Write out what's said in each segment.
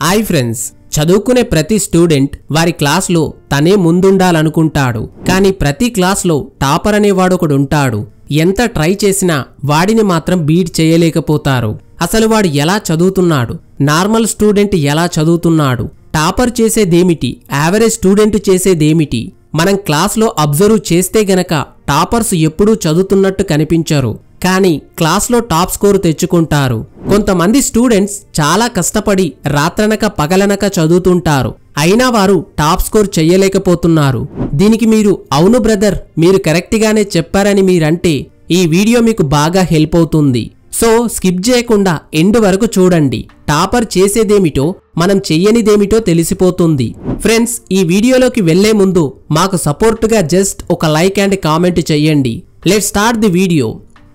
hi friends చదువుకునే ప్రతి student వారి క్లాస్లో తనే ముందుండాలనుకుంటాడు కానీ ప్రతి క్లాస్లో టాపర్ అనేవాడు ఒకడు ఉంటాడు ఎంత ట్రై చేసినా వాడిని మాత్రం బీట్ చేయలేకపోతారు అసలు వాడు ఎలా చదువుతున్నాడు నార్మల్ స్టూడెంట్ ఎలా చదువుతున్నాడు టాపర్ చేసేదేమిటి యావరేజ్ స్టూడెంట్ చేసేదేమిటి మనం క్లాస్లో అబ్జర్వ్ చేస్తే గనక టాపర్స్ ఎప్పుడూ చదువుతున్నట్టు కనిపించరు కానీ క్లాస్లో టాప్ స్కోర్ తెచ్చుకుంటారు కొంతమంది స్టూడెంట్స్ చాలా కష్టపడి రాత్రనక పగలనక చదువుతుంటారు అయినా వారు టాప్ స్కోర్ చెయ్యలేకపోతున్నారు దీనికి మీరు అవును బ్రదర్ మీరు కరెక్ట్గానే చెప్పారని మీరంటే ఈ వీడియో మీకు బాగా హెల్ప్ అవుతుంది సో స్కిప్ చేయకుండా ఎండ్ వరకు చూడండి టాపర్ చేసేదేమిటో మనం చెయ్యనిదేమిటో తెలిసిపోతుంది ఫ్రెండ్స్ ఈ వీడియోలోకి వెళ్లే ముందు మాకు సపోర్టుగా జస్ట్ ఒక లైక్ అండ్ కామెంట్ చెయ్యండి let start the video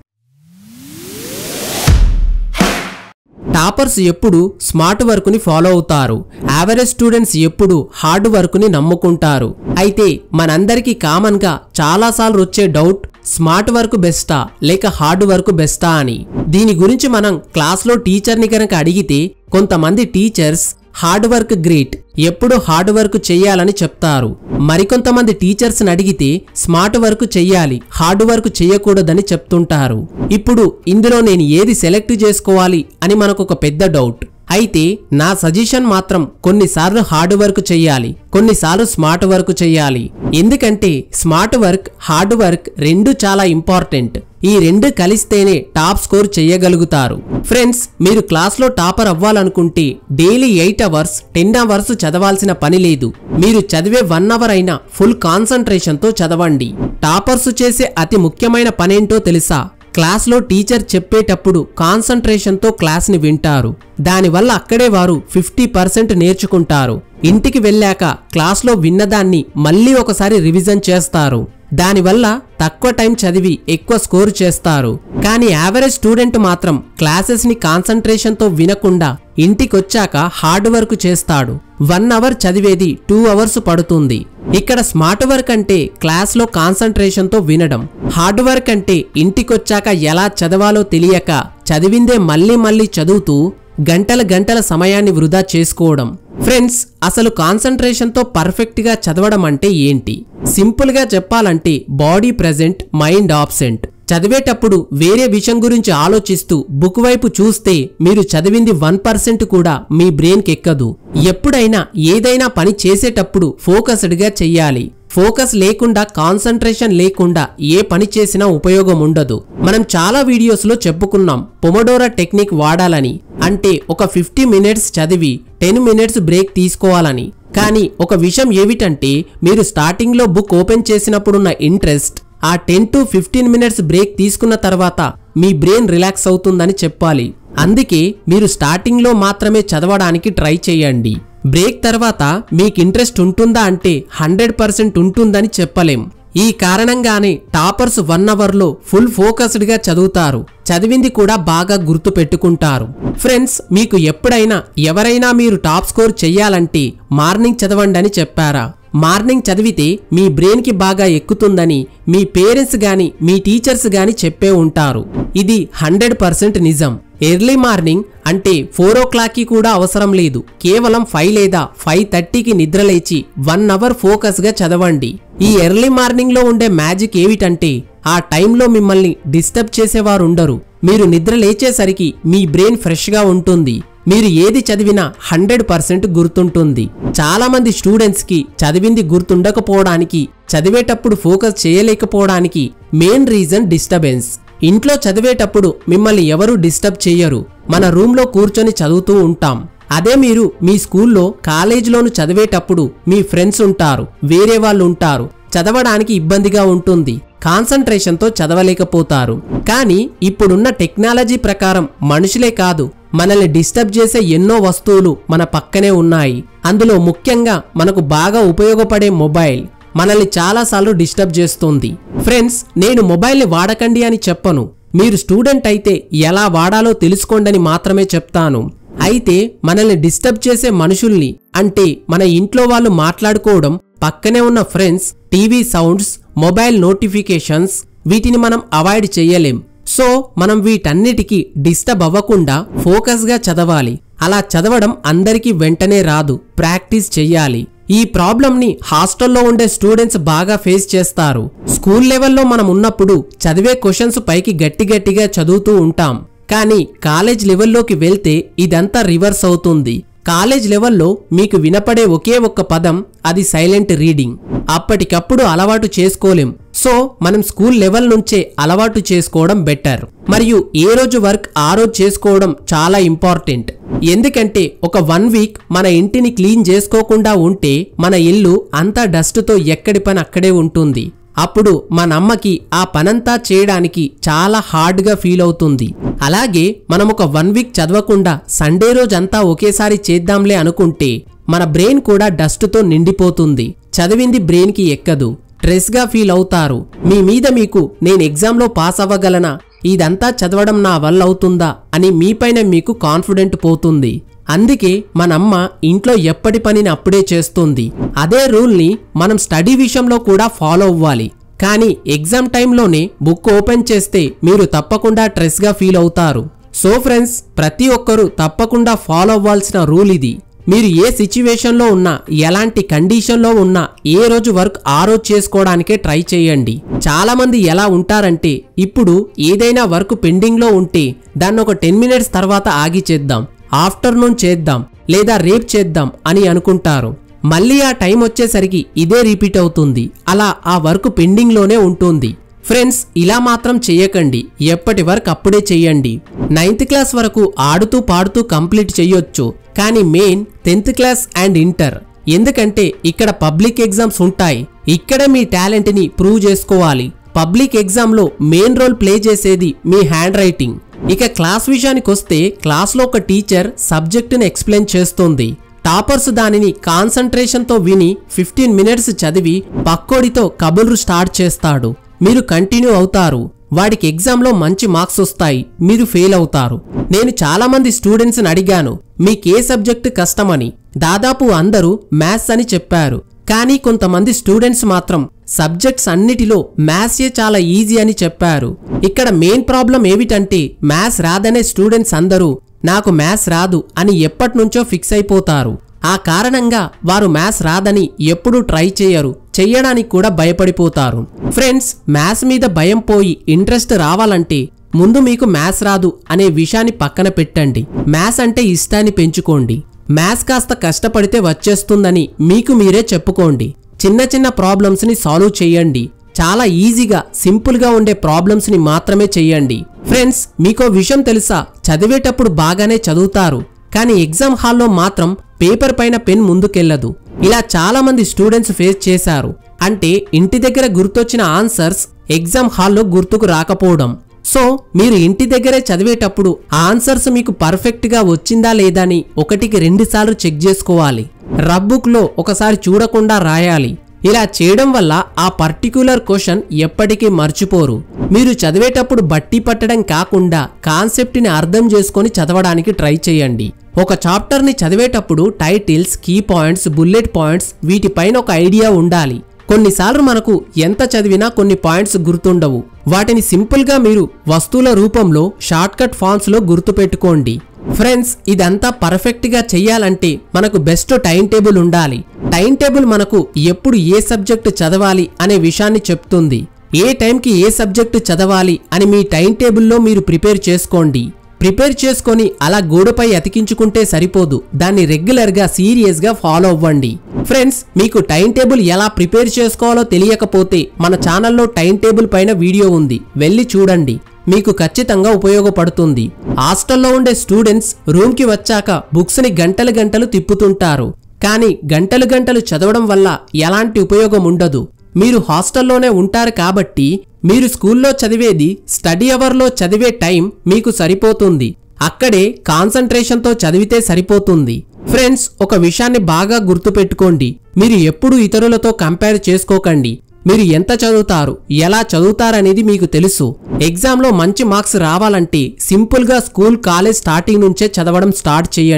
toppers ఎప్పుడు స్మార్ట్ వర్క్ని ఫాలో అవుతారు యావరేజ్ స్టూడెంట్స్ ఎప్పుడు హార్డ్ వర్క్ని నమ్ముకుంటారు అయితే మనందరికీ కామన్గా చాలాసార్లు వచ్చే డౌట్ స్మార్ట్ వర్క్ బెస్టా లేక హార్డ్ వర్క్ బెస్టా అని దీని గురించి మనం క్లాస్లో టీచర్ని కనుక అడిగితే కొంతమంది టీచర్స్ హార్డ్ వర్క్ గ్రేట్ ఎప్పుడు హార్డ్ వర్క్ చెయ్యాలని చెప్తారు మరికొంతమంది టీచర్స్ని అడిగితే స్మార్ట్ వర్క్ చెయ్యాలి హార్డ్ వర్క్ చెయ్యకూడదని చెప్తుంటారు ఇప్పుడు ఇందులో నేను ఏది సెలెక్ట్ చేసుకోవాలి అని మనకు ఒక పెద్ద డౌట్ అయితే నా సజెషన్ మాత్రం కొన్నిసార్లు హార్డ్ వర్క్ చెయ్యాలి కొన్నిసార్లు స్మార్ట్ వర్క్ చెయ్యాలి ఎందుకంటే స్మార్ట్ వర్క్ హార్డ్ వర్క్ రెండు చాలా ఇంపార్టెంట్ ఈ రెండు కలిస్తేనే టాప్ స్కోర్ చేయగలుగుతారు ఫ్రెండ్స్ మీరు క్లాస్లో టాపర్ అవ్వాలనుకుంటే daily eight hours ten hours చదవాల్సిన పని లేదు మీరు చదివే వన్ అవర్ అయినా ఫుల్ కాన్సన్ట్రేషన్తో చదవండి టాపర్స్ చేసే అతి ముఖ్యమైన పనేంటో తెలుసా క్లాస్లో టీచర్ చెప్పేటప్పుడు కాన్సంట్రేషన్తో క్లాస్ని వింటారు దానివల్ల అక్కడే వారు ఫిఫ్టీ పర్సెంట్ నేర్చుకుంటారు ఇంటికి వెళ్ళాక క్లాస్లో విన్నదాన్ని మళ్ళీ ఒకసారి రివిజన్ చేస్తారు దానివల్ల తక్కువ టైం చదివి ఎక్కువ స్కోర్ చేస్తారు కానీ యావరేజ్ స్టూడెంట్ మాత్రం క్లాసెస్ని కాన్సంట్రేషన్తో వినకుండా ఇంటికొచ్చాక హార్డ్ వర్క్ చేస్తాడు వన్ అవర్ చదివేది టూ అవర్స్ పడుతుంది ఇక్కడ స్మార్ట్ వర్క్ అంటే క్లాస్లో కాన్సంట్రేషన్తో వినడం హార్డ్ వర్క్ అంటే ఇంటికొచ్చాక ఎలా చదవాలో తెలియక చదివిందే మళ్ళీ మళ్ళీ చదువుతూ గంటల గంటల సమయాన్ని వృధా చేసుకోవడం ఫ్రెండ్స్ అసలు కాన్సంట్రేషన్తో పర్ఫెక్ట్గా చదవడం అంటే ఏంటి సింపుల్గా చెప్పాలంటే బాడీ ప్రజెంట్ మైండ్ ఆబ్సెంట్ చదివేటప్పుడు వేరే విషయం గురించి ఆలోచిస్తూ బుక్ వైపు చూస్తే మీరు చదివింది వన్ పర్సెంట్ కూడా మీ బ్రెయిన్కి ఎక్కదు ఎప్పుడైనా ఏదైనా పని చేసేటప్పుడు ఫోకస్డ్గా చెయ్యాలి ఫోకస్ లేకుండా కాన్సంట్రేషన్ లేకుండా ఏ పని చేసినా ఉపయోగం ఉండదు మనం చాలా వీడియోస్లో చెప్పుకున్నాం పొమడోరా టెక్నిక్ వాడాలని అంటే ఒక ఫిఫ్టీ మినిట్స్ చదివి టెన్ మినిట్స్ బ్రేక్ తీసుకోవాలని కానీ ఒక విషయం ఏమిటంటే మీరు స్టార్టింగ్లో బుక్ ఓపెన్ చేసినప్పుడున్న ఇంట్రెస్ట్ ఆ ten to fifteen minutes break తీసుకున్న తర్వాత మీ బ్రెయిన్ రిలాక్స్ అవుతుందని చెప్పాలి అందుకే మీరు స్టార్టింగ్లో మాత్రమే చదవడానికి ట్రై చేయండి బ్రేక్ తర్వాత మీకు ఇంట్రెస్ట్ ఉంటుందా అంటే హండ్రెడ్ పర్సెంట్ ఉంటుందని చెప్పలేం ఈ కారణంగానే టాపర్స్ వన్ అవర్లో ఫుల్ ఫోకస్డ్గా చదువుతారు చదివింది కూడా బాగా గుర్తు పెట్టుకుంటారు ఫ్రెండ్స్ మీకు ఎప్పుడైనా ఎవరైనా మీరు టాప్ స్కోర్ చెయ్యాలంటే మార్నింగ్ చదవండి అని చెప్పారా మార్నింగ్ చదివితే మీ బ్రెయిన్కి బాగా ఎక్కుతుందని మీ పేరెంట్స్ గాని మీ టీచర్స్ గాని చెప్పే ఉంటారు ఇది హండ్రెడ్ పర్సెంట్ నిజం ఎర్లీ మార్నింగ్ అంటే ఫోర్ ఓ క్లాక్కి కూడా అవసరం లేదు కేవలం ఫైవ్ లేదా ఫైవ్ థర్టీకి నిద్రలేచి వన్ అవర్ ఫోకస్గా చదవండి ఈ ఎర్లీ మార్నింగ్లో ఉండే మ్యాజిక్ ఏమిటంటే ఆ టైంలో మిమ్మల్ని డిస్టర్బ్ చేసేవారు ఉండరు మీరు నిద్ర లేచేసరికి మీ బ్రెయిన్ ఫ్రెష్గా ఉంటుంది మీరు ఏది చదివినా హండ్రెడ్ పర్సెంట్ గుర్తుంటుంది చాలా మంది స్టూడెంట్స్ కి చదివింది గుర్తుండకపోవడానికి చదివేటప్పుడు ఫోకస్ చేయలేకపోవడానికి మెయిన్ రీజన్ డిస్టర్బెన్స్ ఇంట్లో చదివేటప్పుడు మిమ్మల్ని ఎవరు డిస్టర్బ్ చేయరు మన రూమ్లో కూర్చొని చదువుతూ ఉంటాం అదే మీరు మీ స్కూల్లో కాలేజీలోను చదివేటప్పుడు మీ ఫ్రెండ్స్ ఉంటారు వేరే వాళ్ళు ఉంటారు చదవడానికి ఇబ్బందిగా ఉంటుంది కాన్సంట్రేషన్తో చదవలేకపోతారు కానీ ఇప్పుడున్న టెక్నాలజీ ప్రకారం మనుషులే కాదు మనల్ని డిస్టర్బ్ చేసే ఎన్నో వస్తువులు మన పక్కనే ఉన్నాయి అందులో ముఖ్యంగా మనకు బాగా ఉపయోగపడే మొబైల్ మనల్ని చాలాసార్లు డిస్టర్బ్ చేస్తుంది ఫ్రెండ్స్ నేను మొబైల్ని వాడకండి అని చెప్పను మీరు స్టూడెంట్ అయితే ఎలా వాడాలో తెలుసుకోండని మాత్రమే చెప్తాను అయితే మనల్ని డిస్టర్బ్ చేసే మనుషుల్ని అంటే మన ఇంట్లో వాళ్ళు మాట్లాడుకోవడం పక్కనే ఉన్న friends TV sounds mobile notifications వీటిని మనం అవాయిడ్ చేయలేం సో మనం వీటన్నిటికీ డిస్టర్బ్ అవ్వకుండా ఫోకస్గా చదవాలి అలా చదవడం అందరికీ వెంటనే రాదు ప్రాక్టీస్ చెయ్యాలి ఈ ప్రాబ్లంని హాస్టల్లో ఉండే స్టూడెంట్స్ బాగా ఫేస్ చేస్తారు స్కూల్ లెవెల్లో మనం ఉన్నప్పుడు చదివే క్వశ్చన్స్ పైకి గట్టి గట్టిగా చదువుతూ ఉంటాం కానీ కాలేజ్ లెవెల్లోకి వెళ్తే ఇదంతా రివర్స్ అవుతుంది కాలేజ్ లెవెల్లో మీకు వినపడే ఒకే ఒక్క పదం అది సైలెంట్ రీడింగ్ అప్పటికప్పుడు అలవాటు చేసుకోలేం సో మనం స్కూల్ లెవెల్ నుంచే అలవాటు చేసుకోవడం బెటర్ మరియు ఏ రోజు వర్క్ ఆ రోజు చేసుకోవడం చాలా ఇంపార్టెంట్ ఎందుకంటే ఒక వన్ వీక్ మన ఇంటిని క్లీన్ చేసుకోకుండా ఉంటే మన ఇల్లు అంతా డస్ట్తో ఎక్కడి పని అక్కడే ఉంటుంది అప్పుడు మన అమ్మకి ఆ పనంతా చేయడానికి చాలా హార్డ్గా ఫీల్ అవుతుంది అలాగే మనం ఒక వన్ వీక్ చదవకుండా సండే రోజంతా ఒకేసారి చేద్దాంలే అనుకుంటే మన బ్రెయిన్ కూడా డస్ట్తో నిండిపోతుంది చదివింది బ్రెయిన్కి ఎక్కదు స్ట్రెస్గా ఫీల్ అవుతారు మీ మీద మీకు నేను ఎగ్జామ్లో పాస్ అవ్వగలనా ఇదంతా చదవడం నా వల్ల అవుతుందా అని మీపైన మీకు కాన్ఫిడెంట్ పోతుంది అందుకే మనమ్మ ఇంట్లో ఎప్పటి పనిని అప్పుడే చేస్తుంది అదే రూల్ని మనం స్టడీ విషయంలో కూడా ఫాలో అవ్వాలి కానీ ఎగ్జామ్ టైంలోనే బుక్ ఓపెన్ చేస్తే మీరు తప్పకుండా స్ట్రెస్గా ఫీల్ అవుతారు సో ఫ్రెండ్స్ ప్రతి ఒక్కరూ తప్పకుండా ఫాలో అవ్వాల్సిన రూల్ ఇది మీరు ఏ సిచ్యువేషన్లో ఉన్నా ఎలాంటి కండిషన్లో ఉన్నా ఏ రోజు వర్క్ ఆ రోజు చేసుకోవడానికే ట్రై చేయండి చాలా మంది ఎలా ఉంటారంటే ఇప్పుడు ఏదైనా వర్క్ పెండింగ్లో ఉంటే దాన్ని ఒక టెన్ మినిట్స్ తర్వాత ఆగి చేద్దాం ఆఫ్టర్నూన్ చేద్దాం లేదా రేపు చేద్దాం అని అనుకుంటారు మళ్ళీ ఆ టైం వచ్చేసరికి ఇదే రిపీట్ అవుతుంది అలా ఆ వర్క్ పెండింగ్లోనే ఉంటుంది ఫ్రెండ్స్ ఇలా మాత్రం చెయ్యకండి ఎప్పటి వరకు అప్పుడే చెయ్యండి నైన్త్ క్లాస్ వరకు ఆడుతూ పాడుతూ కంప్లీట్ చెయ్యొచ్చు కానీ main tenth class and inter ఎందుకంటే ఇక్కడ పబ్లిక్ ఎగ్జామ్స్ ఉంటాయి ఇక్కడ మీ టాలెంట్ని ప్రూవ్ చేసుకోవాలి పబ్లిక్ ఎగ్జామ్లో మెయిన్ రోల్ ప్లే చేసేది మీ హ్యాండ్ రైటింగ్ ఇక క్లాస్ విషయానికి వస్తే క్లాస్లో ఒక టీచర్ సబ్జెక్టును ఎక్స్ప్లెయిన్ చేస్తుంది టాపర్స్ దానిని కాన్సంట్రేషన్తో విని ఫిఫ్టీన్ మినిట్స్ చదివి పక్కోడితో కబుర్లు స్టార్ట్ చేస్తాడు మీరు కంటిన్యూ అవుతారు వాడికి ఎగ్జామ్లో మంచి మార్క్స్ వస్తాయి మీరు ఫెయిల్ అవుతారు నేను చాలా మంది స్టూడెంట్స్ని అడిగాను మీకే సబ్జెక్ట్ కష్టమని దాదాపు అందరూ మ్యాథ్స్ అని చెప్పారు కానీ కొంతమంది స్టూడెంట్స్ మాత్రం సబ్జెక్ట్స్ అన్నిటిలో మ్యాథ్సే చాలా ఈజీ అని చెప్పారు ఇక్కడ మెయిన్ ప్రాబ్లం ఏమిటంటే మ్యాథ్స్ రాదనే స్టూడెంట్స్ అందరూ నాకు మ్యాథ్స్ రాదు అని ఎప్పటినుంచో ఫిక్స్ అయిపోతారు ఆ కారణంగా వారు మ్యాథ్స్ రాదని ఎప్పుడూ ట్రై చేయరు చెయ్యడానికి కూడా భయపడిపోతారు ఫ్రెండ్స్ మ్యాథ్స్ మీద భయం పోయి ఇంట్రెస్ట్ రావాలంటే ముందు మీకు మ్యాథ్స్ రాదు అనే విషయాన్ని పక్కన పెట్టండి మ్యాథ్స్ అంటే ఇష్టాన్ని పెంచుకోండి మ్యాథ్స్ కాస్త కష్టపడితే వచ్చేస్తుందని మీకు మీరే చెప్పుకోండి చిన్న చిన్న ప్రాబ్లమ్స్ని సాల్వ్ చేయండి చాలా ఈజీగా సింపుల్గా ఉండే ప్రాబ్లమ్స్ని మాత్రమే చెయ్యండి ఫ్రెండ్స్ మీకో విషయం తెలుసా చదివేటప్పుడు బాగానే చదువుతారు కానీ ఎగ్జామ్ హాల్లో మాత్రం పేపర్ పైన పెన్ ముందుకెళ్లదు ఇలా చాలా మంది స్టూడెంట్స్ ఫేస్ చేశారు అంటే ఇంటి దగ్గర గుర్తొచ్చిన ఆన్సర్స్ ఎగ్జామ్ హాల్లో గుర్తుకు రాకపోవడం సో మీరు ఇంటి దగ్గరే చదివేటప్పుడు ఆ ఆన్సర్స్ మీకు పర్ఫెక్ట్ గా వచ్చిందా లేదా అని ఒకటికి రెండు సార్లు చెక్ చేసుకోవాలి రబ్బుక్ లో ఒకసారి చూడకుండా రాయాలి ఇలా చేయడం వల్ల ఆ పర్టిక్యులర్ క్వశ్చన్ ఎప్పటికీ మర్చిపోరు మీరు చదివేటప్పుడు బట్టి పట్టడం కాకుండా కాన్సెప్ట్ని అర్థం చేసుకొని చదవడానికి ట్రై చేయండి ఒక చాప్టర్ని చదివేటప్పుడు titles key points bullet points వీటిపైన ఒక ఐడియా ఉండాలి కొన్నిసార్లు మనకు ఎంత చదివినా కొన్ని పాయింట్స్ గుర్తుండవు వాటిని సింపుల్గా మీరు వస్తువుల రూపంలో షార్ట్కట్ ఫామ్స్లో గుర్తుపెట్టుకోండి ఫ్రెండ్స్ ఇదంతా పర్ఫెక్ట్గా చెయ్యాలంటే మనకు బెస్ట్ టైం టేబుల్ ఉండాలి టైం టేబుల్ మనకు ఎప్పుడు ఏ సబ్జెక్టు చదవాలి అనే విషయాన్ని చెప్తుంది ఏ టైంకి ఏ సబ్జెక్టు చదవాలి అని మీ టైం టేబుల్లో మీరు ప్రిపేర్ చేసుకోండి ప్రిపేర్ చేసుకొని అలా గోడపై అతికించుకుంటే సరిపోదు దాన్ని రెగ్యులర్గా సీరియస్గా ఫాలో అవ్వండి ఫ్రెండ్స్ మీకు టైం టేబుల్ ఎలా ప్రిపేర్ చేసుకోవాలో తెలియకపోతే మన ఛానల్లో టైం టేబుల్ పైన వీడియో ఉంది వెళ్ళి చూడండి మీకు ఖచ్చితంగా ఉపయోగపడుతుంది హాస్టల్లో ఉండే స్టూడెంట్స్ రూమ్కి వచ్చాక బుక్స్ని గంటలు గంటలు తిప్పుతుంటారు కానీ గంటలు గంటలు చదవడం వల్ల ఎలాంటి ఉపయోగం ఉండదు మీరు హాస్టల్లోనే ఉంటారు కాబట్టి మీరు స్కూల్లో చదివేది స్టడీ అవర్లో చదివే టైం మీకు సరిపోతుంది అక్కడే కాన్సంట్రేషన్తో చదివితే సరిపోతుంది ఫ్రెండ్స్ ఒక విషయాన్ని బాగా గుర్తుపెట్టుకోండి మీరు ఎప్పుడు ఇతరులతో కంపేర్ చేసుకోకండి మీరు ఎంత చదువుతారు ఎలా చదువుతారనేది మీకు తెలుసు ఎగ్జామ్లో మంచి మార్క్స్ రావాలంటే సింపుల్గా స్కూల్ కాలేజ్ స్టార్టింగ్ నుంచే చదవడం స్టార్ట్ చేయండి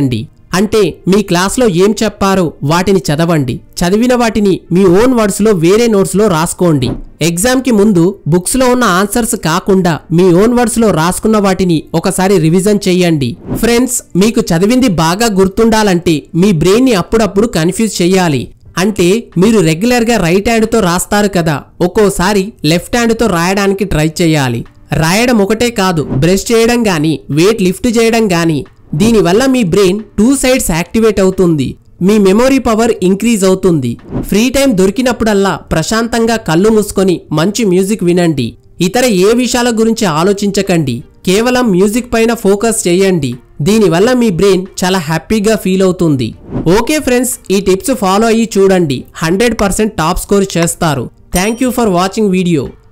అంటే మీ క్లాస్లో ఏం చెప్పారో వాటిని చదవండి చదివిన వాటిని మీ ఓన్ వర్డ్స్లో వేరే నోట్స్లో రాసుకోండి ఎగ్జామ్కి ముందు బుక్స్లో ఉన్న ఆన్సర్స్ కాకుండా మీ ఓన్ వర్డ్స్లో రాసుకున్న వాటిని ఒకసారి రివిజన్ చేయండి ఫ్రెండ్స్ మీకు చదివింది బాగా గుర్తుండాలంటే మీ బ్రెయిన్ని అప్పుడప్పుడు కన్ఫ్యూజ్ చేయాలి అంటే మీరు రెగ్యులర్గా రైట్ హ్యాండ్తో రాస్తారు కదా ఒక్కోసారి లెఫ్ట్ హ్యాండ్తో రాయడానికి ట్రై చేయాలి రాయడం ఒకటే కాదు బ్రష్ చేయడం గాని వెయిట్ లిఫ్ట్ చేయడం గాని దీనివల్ల మీ బ్రెయిన్ టూ సైడ్స్ యాక్టివేట్ అవుతుంది మీ మెమొరీ పవర్ ఇంక్రీజ్ అవుతుంది ఫ్రీ టైం దొరికినప్పుడల్లా ప్రశాంతంగా కళ్ళు మూసుకొని మంచి మ్యూజిక్ వినండి ఇతర ఏ విషయాల గురించి ఆలోచించకండి కేవలం మ్యూజిక్ పైన ఫోకస్ చేయండి దీనివల్ల మీ బ్రెయిన్ చాలా హ్యాపీగా ఫీల్ అవుతుంది ఓకే ఫ్రెండ్స్ ఈ టిప్స్ ఫాలో అయ్యి చూడండి హండ్రెడ్ పర్సెంట్ టాప్ స్కోర్ చేస్తారు thank you for watching video